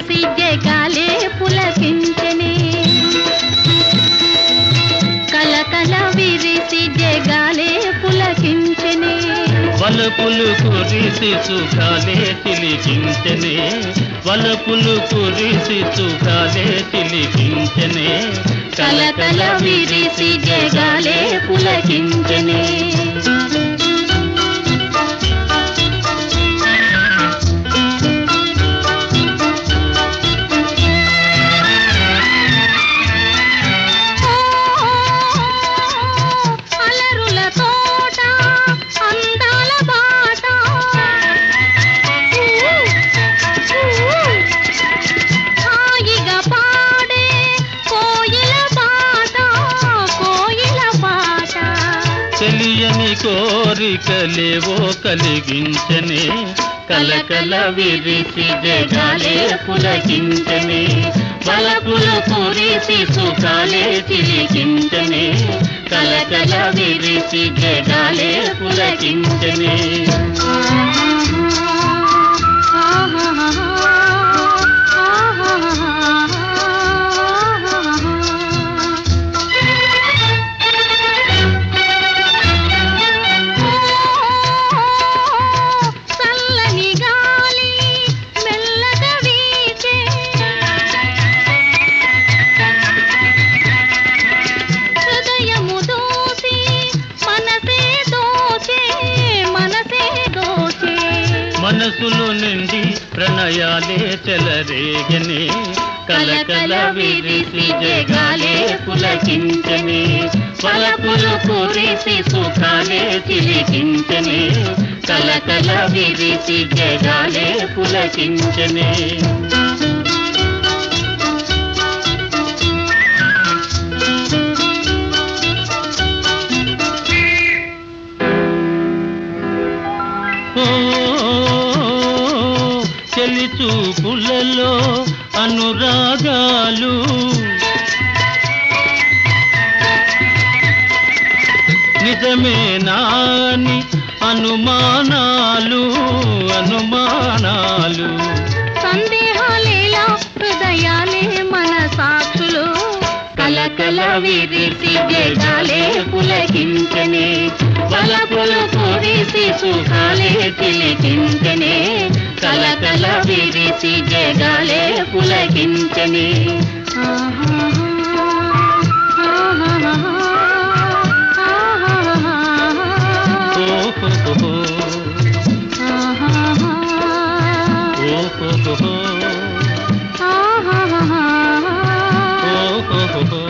విరిసి జగాలే పులకించనే కలకల విరిసి జగాలే పులకించనే వలపులు కురిసి సుఖాలే చిలికించనే వలపులు కురిసి సుఖాలే చిలికించనే కలకల విరిసి జగాలే పులకించనే అలరుల తోట అందాల బాట హాయిగా పాడే కోయిల పాట కోయిల పాట తెలియని కోరికలేవో కలిగించనే కలకల విరిసి జగాలే పులకించనే వలపులు కురిసి సుఖాలే చిలికించనే కలకల విరిసి జగాలే పులకించనే చల్లని గాలి మెల్లగా వీచే హృదయము దోచి మనసే దోచే మనసే దోచే మనసులు నిండి ప్రణయాలే చెలరేగనే కలకల విరిసి జగాలే పులకించనే పలపులు కురిసి సుఖాలే చిలికించనే కలకల విరిసి జగాలే పులకించనే ఓ చెలి చూపులలో అనురాగాలు నిజమే నాని అనుమానాలు అనుమానాలు సందేహాలేలా హృదయాలే మన సాక్షులు కలకల విరిసి జగాలే పులకించనే పలపులు కురిసి సుఖాలే చిలికించనే కలకల విరిసి జగాలే పులకించనే ఓహో ఓహో ఓహో